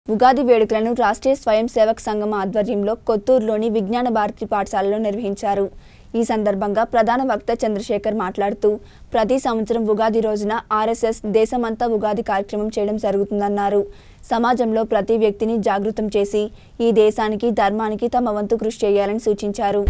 ఉగాది వేడుకలను రాష్ట్రీయ స్వయం సేవక్ సంఘం ఆధ్వర్యంలో కొత్తూరులోని విజ్ఞాన భారతి పాఠశాలలో నిర్వహించారు ఈ సందర్భంగా ప్రధాన వక్త చంద్రశేఖర్ మాట్లాడుతూ ప్రతి సంవత్సరం ఉగాది రోజున ఆర్ఎస్ఎస్ దేశమంతా ఉగాది కార్యక్రమం చేయడం జరుగుతుందన్నారు సమాజంలో ప్రతి వ్యక్తిని జాగృతం చేసి ఈ దేశానికి ధర్మానికి తమ వంతు కృషి చేయాలని సూచించారు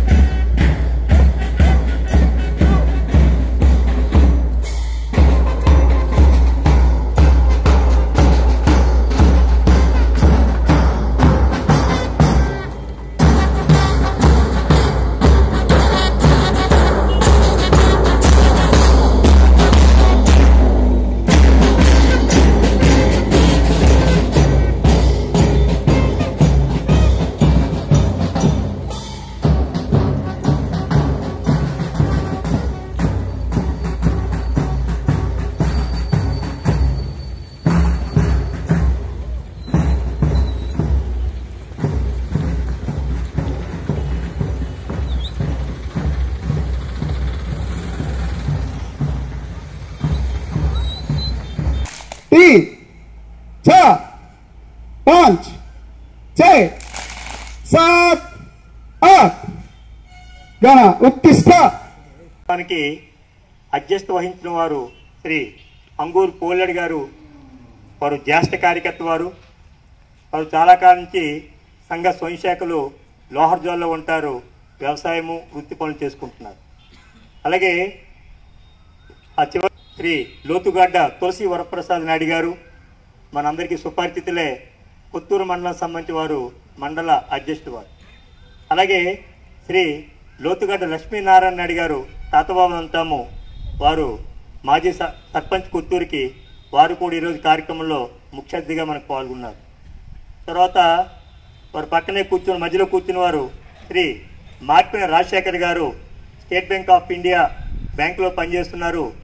तीन चार पाँच छः सात आठ गण उत्तिष्ठ దానికి అధ్యక్షత వహించిన వారు శ్రీ అంగూరు పోలెడ్ గారు వారు జ్యేష్ఠ కార్యకర్త వారు వారు చాలా కాలం నుంచి సంఘ స్వయం శాఖలు లోహర్ జోన్లో ఉంటారు వ్యవసాయము వృత్తి పనులు చేసుకుంటున్నారు అలాగే ఆ చివరి శ్రీ లోతుగడ్డ తులసి వరప్రసాద్ నాయుడు గారు మనందరికీ సుపరిచితులే పుత్తూరు మండలం సంబంధించి వారు మండల అధ్యక్షుడు వారు అలాగే శ్రీ లోతుగడ్డ లక్ష్మీనారాయణ నాయుడు గారు తాతబాబు అంటాము వారు మాజీ స- సర్పంచ్ పుత్తూరుకి వారు కూడా ఈరోజు కార్యక్రమంలో ముఖ్య అతిథిగా మనకు పాల్గొన్నారు తర్వాత వారు పక్కనే కూర్చుని మధ్యలో కూర్చున్న వారు శ్రీ మార్పిన రాజశేఖర్ గారు స్టేట్ బ్యాంక్ ఆఫ్ ఇండియా బ్యాంకులో పనిచేస్తున్నారు